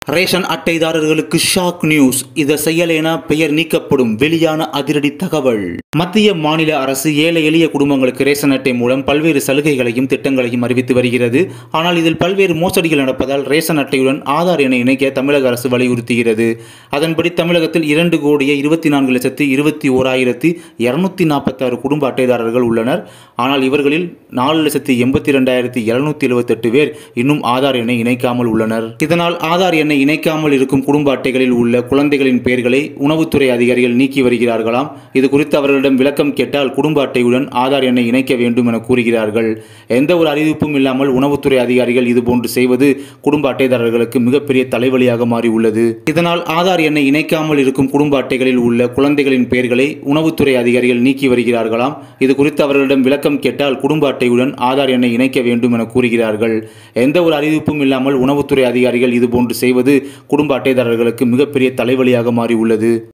ration அட்டைதாரர்களுக்கு shock news இதை செய்யலேனா பெயர் நீக்கப்படும் வெளியான அதிரடி தகவல் மத்திய மாநில அரசு ஏழை எளிய குடும்பங்களுக்கு ரேஷன் அட்டை மூலம் பல்வேறு சலுகைகளையும் திட்டங்களையும் அறிவித்து வருகிறது ஆனால் இதில் பல்வேறு மோசடிகள் நடப்பதால் ரேஷன் அட்டையுடன் ஆதார் எண்ணை இணைக்க தமிழக அரசு வலியுறுத்துகிறது அதன்படி தமிழகத்தில் இரண்டு கோடியே இருபத்தி நான்கு லட்சத்தி இருபத்தி ஓராயிரத்தி இருநூத்தி நாற்பத்தாறு குடும்ப அட்டைதாரர்கள் உள்ளனர் ஆனால் இவர்களில் நாலு லட்சத்தி எண்பத்தி ரெண்டாயிரத்தி எழுநூத்தி எழுபத்தெட்டு பேர் இன்னும் ஆதார் எண்ணை இணைக்காமல் உள்ளனர் இதனால் ஆதார் எண்ணை இணைக்காமல் இருக்கும் குடும்ப அட்டைகளில் உள்ள குழந்தைகளின் பெயர்களை உணவுத்துறை அதிகாரிகள் நீக்கி வருகிறார்களாம் இது குறித்து அவர்களிடம் விளக்கம் கேட்டால் குடும்ப அட்டையுடன் ஆதார் எண்ணை இணைக்க வேண்டும் என கூறுகிறார்கள் எந்த ஒரு அறிவிப்பும் இல்லாமல் உணவுத்துறை அதிகாரிகள் இதுபோன்று செய்வது குடும்ப அட்டைதாரர்களுக்கு மிகப்பெரிய தலைவலியாக மாறியுள்ளது இதனால் ஆதார் எண்ணை இணைக்காமல் இருக்கும் குடும்ப அட்டைகளில் உள்ள குழந்தைகளின் பெயர்களை உணவுத்துறை அதிகாரிகள் நீக்கி வருகிறார்களாம் இது குறித்து அவர்களிடம் விளக்கம் கேட்டால் குடும்ப அட்டையுடன் ஆதார் எண்ணை இணைக்க வேண்டும் என கூறுகிறார்கள் எந்த ஒரு அறிவிப்பும் இல்லாமல் உணவுத்துறை அதிகாரிகள் இதுபோன்று செய்வது குடும்ப அட்டைதாரர்களுக்கு மிகப்பெரிய தலைவலியாக மாறியுள்ளது